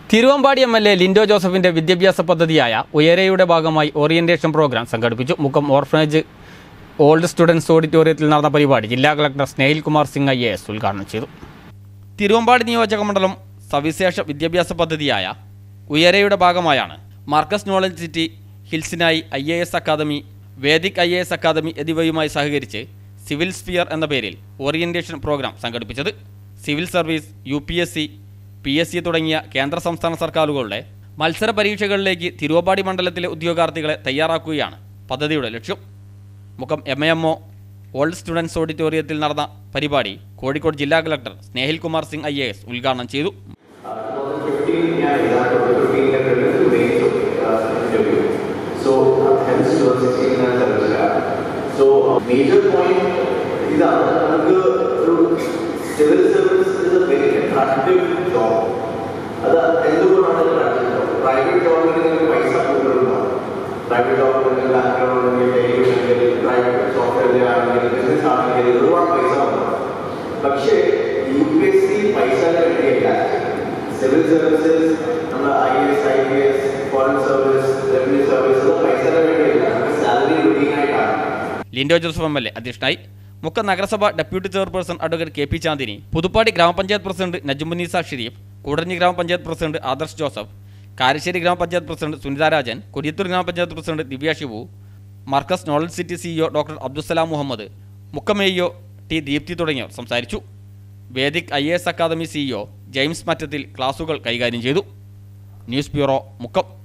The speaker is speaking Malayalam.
Thiruvambady M L A Lindo ജോസഫിന്റെ വിദ്യാഭ്യാസ പദ്ധതിയായ ഉയരയുടെ ഭാഗമായി ഓറിയന്റേഷൻ പ്രോഗ്രാം സംഘടിപ്പിച്ചു മുക്കം ഓർഫനേജ് ഓൾഡ് സ്റ്റുഡൻസ് ഓഡിറ്റോറിയത്തിൽ നടന്ന പരിപാടി ജില്ലാ collector Snehil Kumar Singh I A S ഉദ്ഘാടനം ചെയ്തു തിരുവമ്പാടി നിയോജക മണ്ഡലം സവിശേഷ വിദ്യാഭ്യാസ പദ്ധതിയായ ഉയരയുടെ ഭാഗമായാണ് മാർക്കസ് നോളജ് സിറ്റി ഹിൽസിനായി I A S academy Vedik I A S academy എന്നിവയുമായി സഹകരിച്ച് സിവിൽ സ്ഫിയർ എന്ന പേരിൽ ഓറിയന്റേഷൻ പ്രോഗ്രാം സംഘടിപ്പിച്ചത് civil service U P S C P S C തുടങ്ങിയ കേന്ദ്ര സംസ്ഥാന സർക്കാരുകളുടെ മത്സര പരീക്ഷകളിലേക്ക് തിരുവമ്പാടി മണ്ഡലത്തിലെ ഉദ്യോഗാർത്ഥികളെ തയ്യാറാക്കുകയാണ് പദ്ധതിയുടെ ലക്ഷ്യം മുഖം M M O old students ഓഡിറ്റോറിയത്തിൽ നടന്ന പരിപാടി കോഴിക്കോട് ജില്ലാ collector Snehil Kumar Singh I A S ഉദ്ഘാടനം ചെയ്തു 2015 ഞാൻ ഇതായിട്ട് 15 prelims mains interview so hence 2016 ഞാൻ സെലക്ട് സോ മേജർ പോയിന്റ് ഇതാണ് നമുക്ക് ഒരു civil service is a very attractive job അത് എന്തുകൊണ്ടാണ് അട്രാക്റ്റീവ് ജോബ് പ്രൈവറ്റ് ജോബിൽ നിങ്ങൾക്ക് പൈസ കൂടുതലുണ്ടാവും പ്രൈവറ്റ് ജോബിൽ ബാങ്കുകളുണ്ടെങ്കിൽ ഡെയിലി ഉണ്ടെങ്കിൽ പ്രൈവറ്റ് സോഫ്റ്റ്വെയർ ആണെങ്കിൽ ബിസിനസ് ആണെങ്കിൽ ഒരുപാട് പൈസ ഉണ്ടാവും പക്ഷേ യു പി എസ് സി പൈസ വേണ്ടിയല്ല സിവിൽ സർവീസസ് നമ്മൾ I S I P S foreign service revenue service പൈസയുടെ വേണ്ടിയില്ല നമുക്ക് സാലറി റുട്ടീൻ ആയിട്ടാണ് Lindo Joseph M L A Mukkam മുക്കം നഗരസഭ deputy chairperson advocate K P Chandini Puthuppady ഗ്രാമപഞ്ചായത്ത് പ്രസിഡന്റ് നജുമുനീസ ഷെരീഫ് കൂടഞ്ഞി ഗ്രാമപഞ്ചായത്ത് പ്രസിഡന്റ് ആദർശ് ജോസഫ് കാരശ്ശേരി ഗ്രാമപഞ്ചായത്ത് പ്രസിഡന്റ് സുനിത രാജൻ കൊടിയത്തൂർ ഗ്രാമപഞ്ചായത്ത് president Divya Shibu Markaz knowledge city CEO doctor Abdussalam Muhammad Mukkam A T Deepthi തുടങ്ങിയവർ സംസാരിച്ചു Vedik I S academy CEO James Mattathil ക്ലാസുകൾ കൈകാര്യം ചെയ്തു ന്യൂസ് ബ്യൂറോ മുക്കം